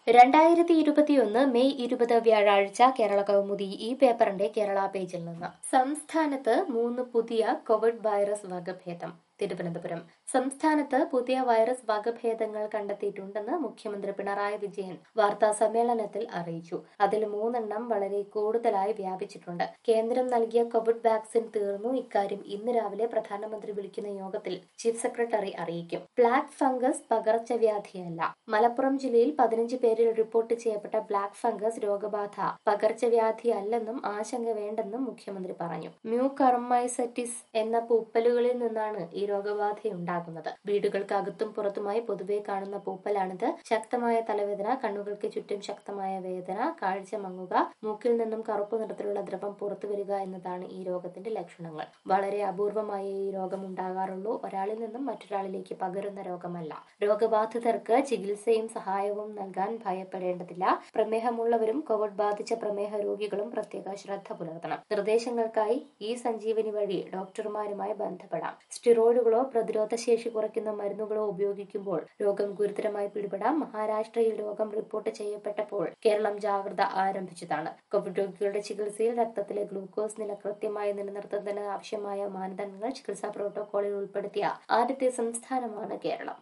രണ്ടായിരത്തി ഇരുപത്തിയൊന്ന് മെയ് ഇരുപത് വ്യാഴാഴ്ച കേരള കൗമുദി ഈ പേപ്പറിന്റെ കേരള പേജിൽ നിന്ന് സംസ്ഥാനത്ത് മൂന്ന് പുതിയ കോവിഡ് വൈറസ് വകഭേദം തിരുവനന്തപുരം സംസ്ഥാനത്ത് പുതിയ വൈറസ് വകഭേദങ്ങൾ കണ്ടെത്തിയിട്ടുണ്ടെന്ന് മുഖ്യമന്ത്രി പിണറായി വിജയൻ വാർത്താ സമ്മേളനത്തിൽ അറിയിച്ചു അതിൽ മൂന്നെണ്ണം വളരെ കൂടുതലായി വ്യാപിച്ചിട്ടുണ്ട് കേന്ദ്രം നൽകിയ കോവിഡ് വാക്സിൻ തീർന്നു ഇക്കാര്യം ഇന്ന് രാവിലെ പ്രധാനമന്ത്രി വിളിക്കുന്ന യോഗത്തിൽ ചീഫ് സെക്രട്ടറി അറിയിക്കും ബ്ലാക്ക് ഫംഗസ് പകർച്ചവ്യാധിയല്ല മലപ്പുറം ജില്ലയിൽ പതിനഞ്ച് പേരിൽ റിപ്പോർട്ട് ചെയ്യപ്പെട്ട ബ്ലാക്ക് ഫംഗസ് രോഗബാധ പകർച്ചവ്യാധി അല്ലെന്നും ആശങ്ക വേണ്ടെന്നും മുഖ്യമന്ത്രി പറഞ്ഞു മ്യൂ കർമൈസറ്റിസ് എന്ന പൂപ്പലുകളിൽ നിന്നാണ് ഈ രോഗബാധയുണ്ടാകുന്നത് വീടുകൾക്കകത്തും പുറത്തുമായി പൊതുവെ കാണുന്ന പൂപ്പലാണിത് ശക്തമായ തലവേദന കണ്ണുകൾക്ക് ചുറ്റും ശക്തമായ വേദന കാഴ്ച മങ്ങുക മൂക്കിൽ നിന്നും കറുപ്പ് നിറത്തിലുള്ള ദ്രവം പുറത്തു വരിക എന്നതാണ് ഈ രോഗത്തിന്റെ ലക്ഷണങ്ങൾ വളരെ അപൂർവമായ ഈ രോഗം ഉണ്ടാകാറുള്ളൂ ഒരാളിൽ നിന്നും മറ്റൊരാളിലേക്ക് പകരുന്ന രോഗമല്ല രോഗബാധിതർക്ക് ചികിത്സയും സഹായവും നൽകാൻ ഭയപ്പെടേണ്ടതില്ല പ്രമേഹമുള്ളവരും കോവിഡ് ബാധിച്ച പ്രമേഹ രോഗികളും പ്രത്യേക ശ്രദ്ധ പുലർത്തണം നിർദ്ദേശങ്ങൾക്കായി ഈ സഞ്ജീവനി വഴി ഡോക്ടർമാരുമായി ബന്ധപ്പെടാം സ്റ്റിറോയിഡുകളോ പ്രതിരോധ ശേഷി കുറയ്ക്കുന്ന മരുന്നുകളോ ഉപയോഗിക്കുമ്പോൾ രോഗം ഗുരുതരമായി പിടിപെടാം മഹാരാഷ്ട്രയിൽ രോഗം റിപ്പോർട്ട് ചെയ്യപ്പെട്ടപ്പോൾ കേരളം ജാഗ്രത ആരംഭിച്ചതാണ് കോവിഡ് രോഗികളുടെ ചികിത്സയിൽ രക്തത്തിലെ ഗ്ലൂക്കോസ് നില കൃത്യമായി നിലനിർത്തുന്നതിന് ആവശ്യമായ മാനദണ്ഡങ്ങൾ ചികിത്സാ പ്രോട്ടോകോളിൽ ഉൾപ്പെടുത്തിയ ആദ്യത്തെ സംസ്ഥാനമാണ് കേരളം